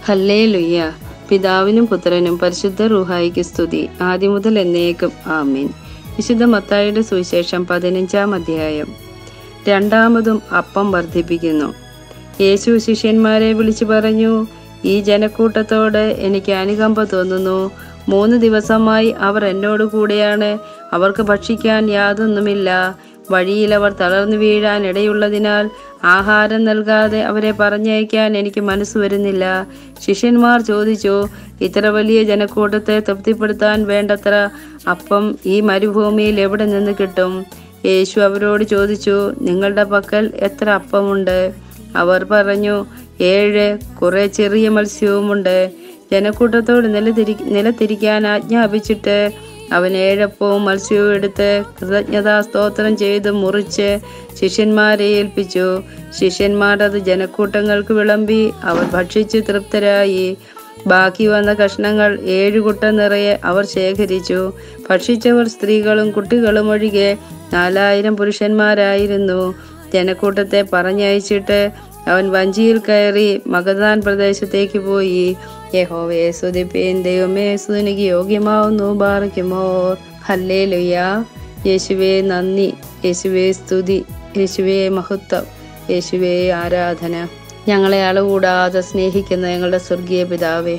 ഹല്ലേ ലുയ്യ പിതാവിനും പുത്രനും പരിശുദ്ധ റൂഹായിക്ക് സ്തുതി ആദ്യം മുതൽ എന്നേക്കും ആമീൻ വിശുദ്ധ മത്തായിയുടെ സുവിശേഷം പതിനഞ്ചാം അധ്യായം രണ്ടാമതും അപ്പം വർദ്ധിപ്പിക്കുന്നു യേശു ശിഷ്യന്മാരെ വിളിച്ചു പറഞ്ഞു ഈ ജനക്കൂട്ടത്തോട് എനിക്ക് അനുകമ്പ തോന്നുന്നു മൂന്ന് ദിവസമായി അവർ എന്നോട് കൂടെയാണ് അവർക്ക് ഭക്ഷിക്കാൻ യാതൊന്നുമില്ല വഴിയിൽ അവർ തളർന്നു വീഴാൻ ഇടയുള്ളതിനാൽ ആഹാരം നൽകാതെ അവരെ പറഞ്ഞയക്കാൻ എനിക്ക് മനസ്സ് വരുന്നില്ല ശിഷ്യന്മാർ ചോദിച്ചു ഇത്ര വലിയ ജനക്കൂട്ടത്തെ തൃപ്തിപ്പെടുത്താൻ വേണ്ടത്ര അപ്പം ഈ മരുഭൂമിയിൽ എവിടെ നിന്ന് കിട്ടും യേശു അവരോട് ചോദിച്ചു നിങ്ങളുടെ പക്കൽ എത്ര അപ്പമുണ്ട് അവർ പറഞ്ഞു ഏഴ് കുറെ ചെറിയ മത്സ്യവുമുണ്ട് ജനക്കൂട്ടത്തോട് നിലതിരി നിലത്തിരിക്കാൻ ആജ്ഞാപിച്ചിട്ട് അവൻ ഏഴപ്പവും മത്സ്യവും എടുത്ത് കൃതജ്ഞതാ സ്തോത്രം ചെയ്ത് മുറിച്ച് ശിഷ്യന്മാരെ ഏൽപ്പിച്ചു ശിഷ്യന്മാർ അത് ജനക്കൂട്ടങ്ങൾക്ക് വിളമ്പി അവർ ഭക്ഷിച്ച് തൃപ്തരായി ബാക്കി വന്ന കഷ്ണങ്ങൾ ഏഴു കുട്ട നിറയെ അവർ ശേഖരിച്ചു ഭക്ഷിച്ചവർ സ്ത്രീകളും കുട്ടികളും ഒഴികെ നാലായിരം പുരുഷന്മാരായിരുന്നു ജനക്കൂട്ടത്തെ പറഞ്ഞയച്ചിട്ട് അവൻ വഞ്ചിയിൽ കയറി മഗദാൻ പ്രദേശത്തേക്ക് പോയി യഹോവയെ സ്തുതിപ്പേൻ ദൈവമേ സ്തുതിക്ക് യോഗ്യമാവുന്നു ബാറയ്ക്കുമോർ ഹല്ലേ ലുയ്യ യേശുവേ നന്ദി യേശുവേ സ്തുതി യേശുവേ മഹത്വം യേശുവേ ആരാധന ഞങ്ങളെ അളകൂടാതെ സ്നേഹിക്കുന്ന ഞങ്ങളുടെ സ്വർഗീയ പിതാവേ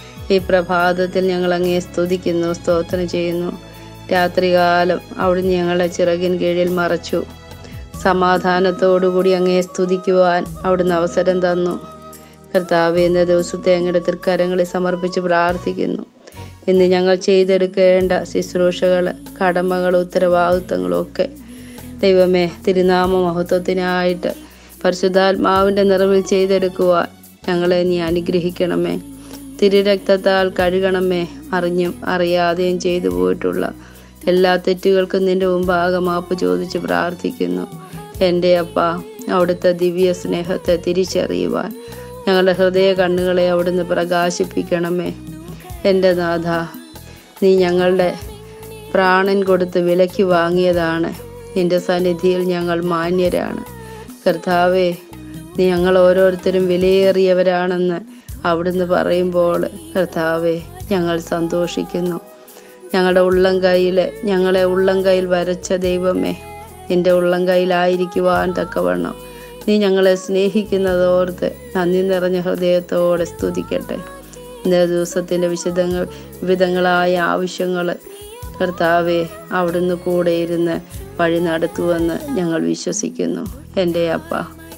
ഈ പ്രഭാതത്തിൽ ഞങ്ങൾ അങ്ങേ സ്തുതിക്കുന്നു സ്തോത്രം ചെയ്യുന്നു രാത്രികാലം അവിടുന്ന് ഞങ്ങളെ ചിറകിൻ കീഴിൽ മറച്ചു സമാധാനത്തോടുകൂടി അങ്ങേ സ്തുതിക്കുവാൻ അവിടുന്ന് അവസരം തന്നു കർത്താവ് എന്ന ദിവസത്തെ അങ്ങയുടെ തൃക്കരങ്ങളിൽ സമർപ്പിച്ച് പ്രാർത്ഥിക്കുന്നു ഇന്ന് ഞങ്ങൾ ചെയ്തെടുക്കേണ്ട ശുശ്രൂഷകൾ കടമകൾ ഉത്തരവാദിത്തങ്ങളും ഒക്കെ ദൈവമേ തിരുനാമ മഹത്വത്തിനായിട്ട് പരിശുദ്ധാത്മാവിൻ്റെ നിറവിൽ ചെയ്തെടുക്കുവാൻ ഞങ്ങളെ നീ അനുഗ്രഹിക്കണമേ തിരുരക്തത്താൽ കഴുകണമേ അറിഞ്ഞും അറിയാതെയും ചെയ്തു പോയിട്ടുള്ള എല്ലാ തെറ്റുകൾക്കും നിന്റെ മുമ്പാകെ മാപ്പ് ചോദിച്ച് പ്രാർത്ഥിക്കുന്നു എൻ്റെ അപ്പ അവിടുത്തെ ദിവ്യ സ്നേഹത്തെ തിരിച്ചറിയുവാൻ ഞങ്ങളുടെ ഹൃദയ കണ്ണുകളെ അവിടുന്ന് പ്രകാശിപ്പിക്കണമേ എൻ്റെ നാഥ നീ ഞങ്ങളുടെ പ്രാണൻ കൊടുത്ത് വിലയ്ക്ക് വാങ്ങിയതാണ് നിന്റെ സന്നിധിയിൽ ഞങ്ങൾ മാന്യരാണ് കർത്താവേ നീ ഞങ്ങൾ ഓരോരുത്തരും വിലയേറിയവരാണെന്ന് അവിടുന്ന് പറയുമ്പോൾ കർത്താവെ ഞങ്ങൾ സന്തോഷിക്കുന്നു ഞങ്ങളുടെ ഉള്ളം കൈയിൽ ഞങ്ങളെ ഉള്ളം കയ്യിൽ വരച്ച ദൈവമേ നിന്റെ ഉള്ളം കയ്യിലായിരിക്കുവാൻ തക്കവണ്ണം നീ ഞങ്ങളെ സ്നേഹിക്കുന്നതോർത്ത് നന്ദി നിറഞ്ഞ ഹൃദയത്തോടെ സ്തുതിക്കട്ടെ ഇന്നേ ദിവസത്തിൻ്റെ വിശദങ്ങൾ വിവിധങ്ങളായ ആവശ്യങ്ങൾ കർത്താവെ അവിടുന്ന് കൂടെ ഇരുന്ന് വഴി നടത്തുമെന്ന് ഞങ്ങൾ വിശ്വസിക്കുന്നു എൻ്റെ അപ്പ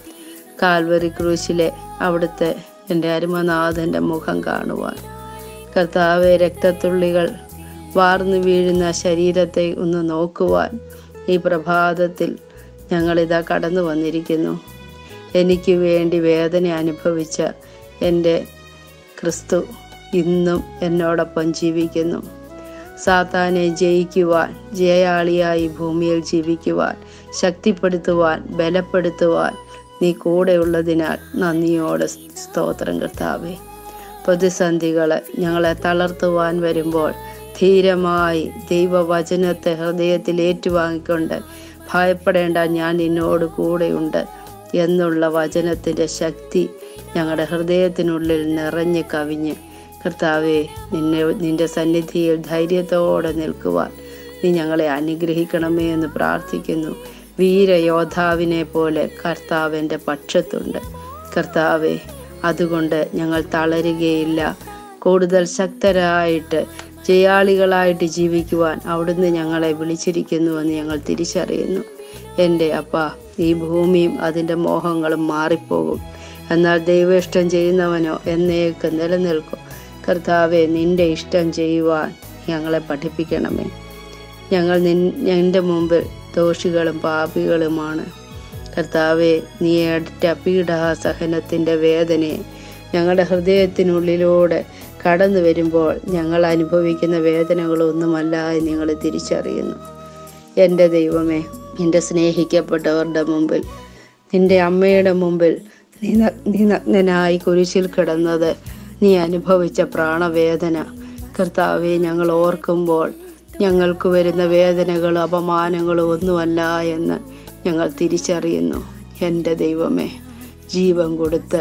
കാൽവറി ക്രൂശിലെ അവിടുത്തെ എൻ്റെ അരുമനാഥൻ്റെ മുഖം കാണുവാൻ കർത്താവെ രക്തത്തുള്ളികൾ വാർന്നു വീഴുന്ന ശരീരത്തെ ഒന്ന് നോക്കുവാൻ ഈ പ്രഭാതത്തിൽ ഞങ്ങളിതാ കടന്നു വന്നിരിക്കുന്നു എനിക്ക് വേണ്ടി വേദന അനുഭവിച്ച എൻ്റെ ക്രിസ്തു ഇന്നും എന്നോടൊപ്പം ജീവിക്കുന്നു സാത്താനെ ജയിക്കുവാൻ ജയാളിയായി ഭൂമിയിൽ ജീവിക്കുവാൻ ശക്തിപ്പെടുത്തുവാൻ ബലപ്പെടുത്തുവാൻ നീ കൂടെയുള്ളതിനാൽ നന്ദിയോടെ സ്തോത്രം കർത്താവേ പ്രതിസന്ധികൾ ഞങ്ങളെ തളർത്തുവാൻ വരുമ്പോൾ ധീരമായി ദൈവവചനത്തെ ഹൃദയത്തിൽ ഏറ്റുവാങ്ങിക്കൊണ്ട് ഭയപ്പെടേണ്ട ഞാൻ നിന്നോട് കൂടെയുണ്ട് എന്നുള്ള വചനത്തിൻ്റെ ശക്തി ഞങ്ങളുടെ ഹൃദയത്തിനുള്ളിൽ നിറഞ്ഞ് കവിഞ്ഞ് കർത്താവെ നിന്നെ നിന്റെ സന്നിധിയിൽ ധൈര്യത്തോടെ നിൽക്കുവാൻ നീ ഞങ്ങളെ അനുഗ്രഹിക്കണമേ എന്ന് പ്രാർത്ഥിക്കുന്നു വീരയോദ്ധാവിനെ പോലെ കർത്താവ് എൻ്റെ പക്ഷത്തുണ്ട് കർത്താവെ അതുകൊണ്ട് ഞങ്ങൾ തളരുകയില്ല കൂടുതൽ ശക്തരായിട്ട് ജയാളികളായിട്ട് ജീവിക്കുവാൻ അവിടുന്ന് ഞങ്ങളെ വിളിച്ചിരിക്കുന്നുവെന്ന് ഞങ്ങൾ തിരിച്ചറിയുന്നു എൻ്റെ അപ്പ ഈ ഭൂമിയും അതിൻ്റെ മോഹങ്ങളും മാറിപ്പോകും എന്നാൽ ദൈവ ചെയ്യുന്നവനോ എന്നേക്ക് നിലനിൽക്കും കർത്താവെ നിന്റെ ഇഷ്ടം ചെയ്യുവാൻ ഞങ്ങളെ പഠിപ്പിക്കണമേ ഞങ്ങൾ നിൻ എൻ്റെ മുമ്പിൽ ദോഷികളും പാപികളുമാണ് കർത്താവെ നീ അടുത്ത പീഡാസഹനത്തിൻ്റെ വേദനയെ ഞങ്ങളുടെ ഹൃദയത്തിനുള്ളിലൂടെ കടന്നു വരുമ്പോൾ ഞങ്ങൾ അനുഭവിക്കുന്ന വേദനകളൊന്നുമല്ല എന്ന് ഞങ്ങൾ തിരിച്ചറിയുന്നു എൻ്റെ ദൈവമേ നിന്റെ സ്നേഹിക്കപ്പെട്ടവരുടെ മുമ്പിൽ നിന്റെ അമ്മയുടെ മുമ്പിൽ നീ ന- നീ നഗ്നനായി കുരിശിൽ കിടന്നത് നീ അനുഭവിച്ച പ്രാണവേദന കർത്താവെ ഞങ്ങൾ ഓർക്കുമ്പോൾ ഞങ്ങൾക്ക് വരുന്ന വേദനകളും അപമാനങ്ങളും ഒന്നുമല്ല എന്ന് ഞങ്ങൾ തിരിച്ചറിയുന്നു എൻ്റെ ദൈവമേ ജീവൻ കൊടുത്ത്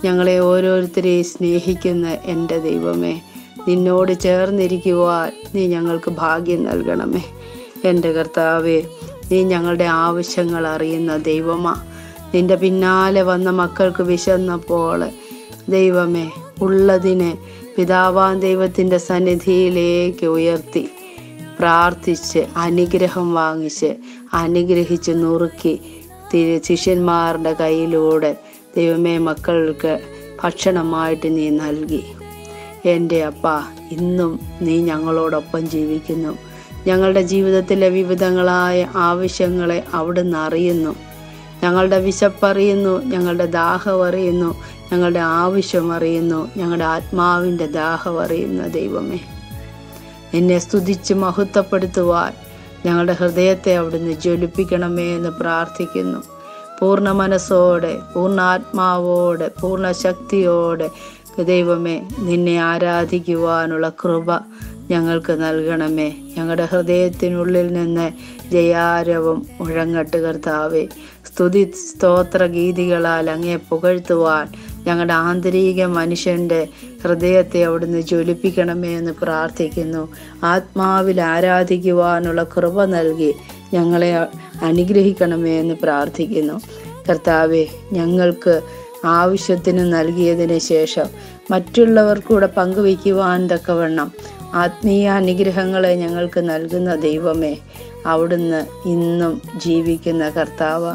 ഞങ്ങളെ ഓരോരുത്തരെയും സ്നേഹിക്കുന്ന എൻ്റെ ദൈവമേ നിന്നോട് ചേർന്നിരിക്കുവാൻ നീ ഞങ്ങൾക്ക് ഭാഗ്യം നൽകണമേ എൻ്റെ കർത്താവേ നീ ഞങ്ങളുടെ ആവശ്യങ്ങൾ അറിയുന്ന ദൈവമാ നിന്റെ പിന്നാലെ വന്ന മക്കൾക്ക് വിശന്നപ്പോൾ ദൈവമേ ഉള്ളതിനെ പിതാവാൻ ദൈവത്തിൻ്റെ സന്നിധിയിലേക്ക് ഉയർത്തി പ്രാർത്ഥിച്ച് അനുഗ്രഹം വാങ്ങിച്ച് അനുഗ്രഹിച്ച് നുറുക്കി തിരു ശിഷ്യന്മാരുടെ കയ്യിലൂടെ ദൈവമേ മക്കൾക്ക് ഭക്ഷണമായിട്ട് നീ നൽകി എൻ്റെ അപ്പ ഇന്നും നീ ഞങ്ങളോടൊപ്പം ജീവിക്കുന്നു ഞങ്ങളുടെ ജീവിതത്തിലെ വിവിധങ്ങളായ ആവശ്യങ്ങളെ അവിടുന്ന് അറിയുന്നു ഞങ്ങളുടെ വിശപ്പറിയുന്നു ഞങ്ങളുടെ ദാഹം അറിയുന്നു ഞങ്ങളുടെ ആവശ്യം അറിയുന്നു ഞങ്ങളുടെ ആത്മാവിൻ്റെ ദാഹം അറിയുന്ന ദൈവമേ നിന്നെ സ്തുതിച്ച് മഹത്വപ്പെടുത്തുവാൻ ഞങ്ങളുടെ ഹൃദയത്തെ അവിടുന്ന് ജ്വലിപ്പിക്കണമേ എന്ന് പ്രാർത്ഥിക്കുന്നു പൂർണ്ണ മനസ്സോടെ പൂർണ്ണ ആത്മാവോടെ പൂർണ്ണ ശക്തിയോടെ ദൈവമേ നിന്നെ ആരാധിക്കുവാനുള്ള കൃപ ഞങ്ങൾക്ക് നൽകണമേ ഞങ്ങളുടെ ഹൃദയത്തിനുള്ളിൽ നിന്ന് ജയാരവം മുഴങ്ങട്ട് കർത്താവേ സ്തുതി സ്തോത്ര ഗീതികളാൽ അങ്ങേ പുകഴ്ത്തുവാൻ ഞങ്ങളുടെ ആന്തരിക മനുഷ്യൻ്റെ ഹൃദയത്തെ അവിടുന്ന് ജ്വലിപ്പിക്കണമേ എന്ന് പ്രാർത്ഥിക്കുന്നു ആത്മാവിൽ ആരാധിക്കുവാനുള്ള കൃപ നൽകി ഞങ്ങളെ അനുഗ്രഹിക്കണമേ എന്ന് പ്രാർത്ഥിക്കുന്നു കർത്താവെ ഞങ്ങൾക്ക് ആവശ്യത്തിന് നൽകിയതിന് ശേഷം മറ്റുള്ളവർക്കൂടെ പങ്കുവയ്ക്കുവാൻ തക്കവണ്ണം ആത്മീയ അനുഗ്രഹങ്ങളെ ഞങ്ങൾക്ക് നൽകുന്ന ദൈവമേ അവിടുന്ന് ഇന്നും ജീവിക്കുന്ന കർത്താവ്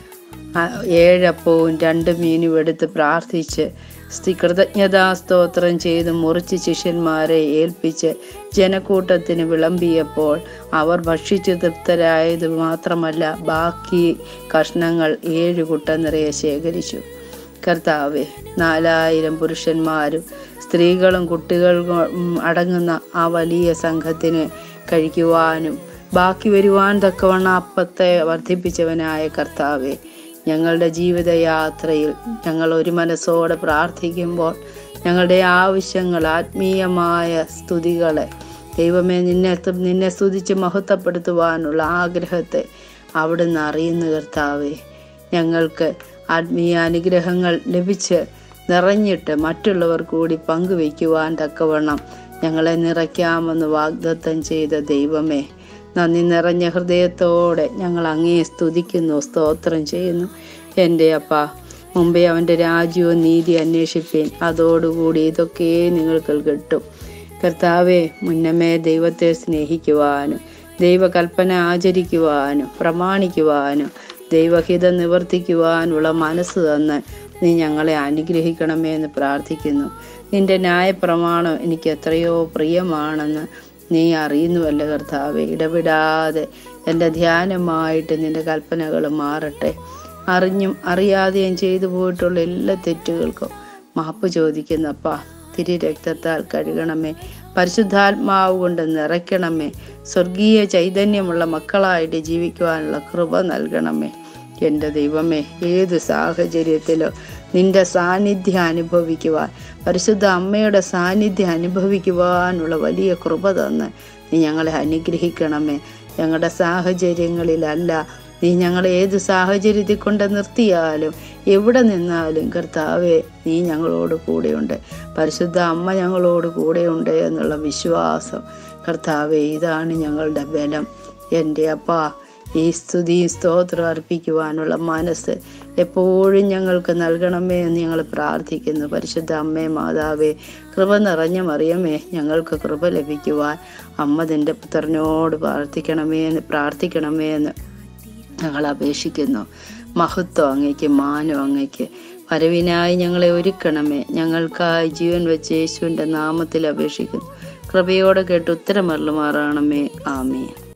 ആ ഏഴപ്പവും രണ്ട് മീനും എടുത്ത് പ്രാർത്ഥിച്ച് സ്തി കൃതജ്ഞതാസ്തോത്രം ചെയ്ത് മുറിച്ച് ശിഷ്യന്മാരെ ഏൽപ്പിച്ച് ജനക്കൂട്ടത്തിന് വിളമ്പിയപ്പോൾ അവർ ഭക്ഷിച്ച് തൃപ്തരായത് മാത്രമല്ല ബാക്കി കഷ്ണങ്ങൾ ഏഴ് കുട്ട നിറയെ ശേഖരിച്ചു കർത്താവെ നാലായിരം പുരുഷന്മാരും സ്ത്രീകളും കുട്ടികളും അടങ്ങുന്ന ആ വലിയ സംഘത്തിന് കഴിക്കുവാനും ബാക്കി വരുവാൻ തക്കവണ്ണം അപ്പത്തെ വർദ്ധിപ്പിച്ചവനായ കർത്താവെ ഞങ്ങളുടെ ജീവിതയാത്രയിൽ ഞങ്ങൾ ഒരു മനസ്സോടെ പ്രാർത്ഥിക്കുമ്പോൾ ഞങ്ങളുടെ ആവശ്യങ്ങൾ ആത്മീയമായ സ്തുതികളെ ദൈവമേ നിന്നെ നിന്നെ സ്തുതിച്ച് മഹത്വപ്പെടുത്തുവാനുള്ള ആഗ്രഹത്തെ അവിടുന്ന് അറിയുന്ന കർത്താവെ ഞങ്ങൾക്ക് ആത്മീയ അനുഗ്രഹങ്ങൾ ലഭിച്ച് നിറഞ്ഞിട്ട് മറ്റുള്ളവർ കൂടി പങ്കുവയ്ക്കുവാൻ തക്കവണ്ണം ഞങ്ങളെ നിറയ്ക്കാമെന്ന് വാഗ്ദത്തം ചെയ്ത ദൈവമേ നന്ദി നിറഞ്ഞ ഹൃദയത്തോടെ ഞങ്ങൾ അങ്ങേ സ്തുതിക്കുന്നു സ്തോത്രം ചെയ്യുന്നു എൻ്റെ അപ്പ മുമ്പേ അവൻ്റെ രാജ്യവും നീതി അന്വേഷിപ്പീൻ അതോടുകൂടി ഇതൊക്കെ നിങ്ങൾക്ക് കിട്ടും കർത്താവെ മുന്നമേ ദൈവത്തെ സ്നേഹിക്കുവാനും ദൈവകൽപ്പന ആചരിക്കുവാനും പ്രമാണിക്കുവാനും ദൈവഹിതം നിവർത്തിക്കുവാനുള്ള മനസ്സ് തന്ന് നീ ഞങ്ങളെ അനുഗ്രഹിക്കണമേ എന്ന് പ്രാർത്ഥിക്കുന്നു നിന്റെ ന്യായപ്രമാണം എനിക്ക് എത്രയോ പ്രിയമാണെന്ന് നീ അറിയുന്നുവല്ല കർത്താവെ ഇടപെടാതെ എൻ്റെ ധ്യാനമായിട്ട് നിന്റെ കൽപ്പനകൾ മാറട്ടെ അറിഞ്ഞും അറിയാതെയും ചെയ്തു പോയിട്ടുള്ള എല്ലാ തെറ്റുകൾക്കും മാപ്പ് ചോദിക്കുന്നപ്പാ തിരി രക്തത്താൽ കഴുകണമേ പരിശുദ്ധാത്മാവ് കൊണ്ട് നിറയ്ക്കണമേ സ്വർഗീയ ചൈതന്യമുള്ള മക്കളായിട്ട് ജീവിക്കുവാനുള്ള കൃപ നൽകണമേ എൻ്റെ ദൈവമേ ഏത് സാഹചര്യത്തിലോ നിന്റെ സാന്നിധ്യം അനുഭവിക്കുവാൻ പരിശുദ്ധ അമ്മയുടെ സാന്നിധ്യം അനുഭവിക്കുവാനുള്ള വലിയ കൃപ തന്ന് നീ ഞങ്ങളെ അനുഗ്രഹിക്കണമേ ഞങ്ങളുടെ സാഹചര്യങ്ങളിലല്ല നീ ഞങ്ങളെ ഏത് സാഹചര്യത്തിൽ കൊണ്ട് നിർത്തിയാലും എവിടെ നിന്നാലും കർത്താവെ നീ ഞങ്ങളോട് കൂടെയുണ്ട് പരിശുദ്ധ അമ്മ ഞങ്ങളോട് കൂടെയുണ്ട് എന്നുള്ള വിശ്വാസം കർത്താവെ ഇതാണ് ഞങ്ങളുടെ ബലം എൻ്റെ അപ്പാ ഈ സ്തുതി സ്തോത്രം അർപ്പിക്കുവാനുള്ള മനസ്സ് എപ്പോഴും ഞങ്ങൾക്ക് നൽകണമേ എന്ന് ഞങ്ങൾ പ്രാർത്ഥിക്കുന്നു പരിശുദ്ധ അമ്മേ മാതാവേ കൃപ നിറഞ്ഞ മറിയമേ ഞങ്ങൾക്ക് കൃപ ലഭിക്കുവാൻ അമ്മ നിന്റെ പുത്രനോട് പ്രാർത്ഥിക്കണമേ എന്ന് പ്രാർത്ഥിക്കണമേ എന്ന് ഞങ്ങൾ അപേക്ഷിക്കുന്നു മഹത്വം അങ്ങയ്ക്ക് മാനം അങ്ങയ്ക്ക് വരവിനായി ഞങ്ങളെ ഒരുക്കണമേ ഞങ്ങൾക്കായി ജീവൻ വെച്ച് യേശുവിൻ്റെ നാമത്തിൽ അപേക്ഷിക്കുന്നു കൃപയോടെ കേട്ട് ഉത്തരമരുളുമാറാണമേ ആമേ